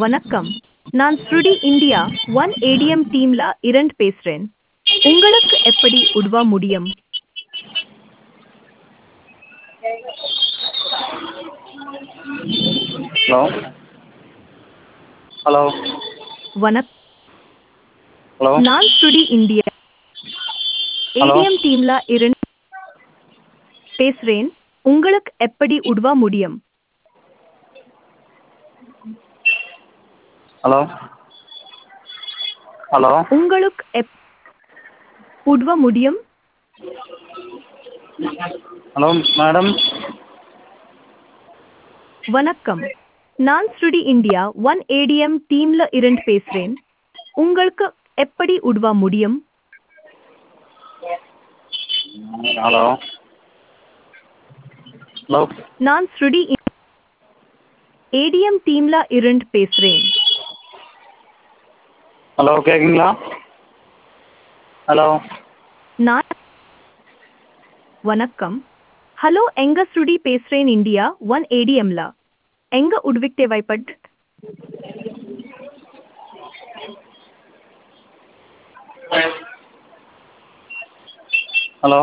வணக்கம் நான் ஸ்ருடி இந்தியா ஒன் ஏடிஎம் டீம்ல இரண்டு பேசுறேன் உங்களுக்கு எப்படி உதவ முடியும் ஹலோ ஹலோ வணக் ஹலோ நான் ஸ்ருடி இந்தியா Hello. ஏடிஎம் டீம்ல இரண்டு பேசுறேன் உங்களுக்கு எப்படி உதவ முடியும் ஹலோ ஹலோ உங்களுக்கு எப் உதவ முடியும் ஹலோ மேடம் வணக்கம் நான் ஸ்ருடி இந்தியா ஒன் ஏடிஎம் டீம்ல இரண்டு பேசுறேன் உங்களுக்கு எப்படி உதவ முடியும் ஹலோ ஹலோ நான் ஸ்ருடி ஏடிஎம் டீம்ல இரண்டு பேசுறேன் ஹலோ கேட்குங்களா ஹலோ நான் வணக்கம் ஹலோ எங்க ஸ்ருடி பேசுறேன் இந்தியா ஒன் ஏடிஎம்ல எங்க உதவிக்கு தேவைப்பட்டு ஹலோ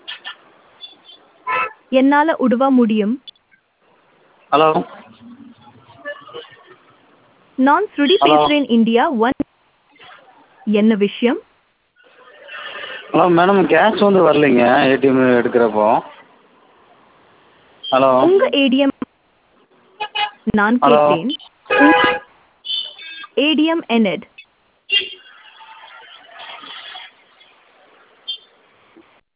என்னால உதவ முடியும் ஹலோ நான் ஸ்ருடி Hello. பேசுறேன் இந்தியா ஒன் என்ன விஷயம் ஹலோ மேடம் கேஷ் வந்து வரலைங்க ஏடிஎம் எடுக்கிறப்போ ஹலோ உங்க ஏடிஎம் நான் Hello. கேட்டேன் ஏடிஎம் என்னட்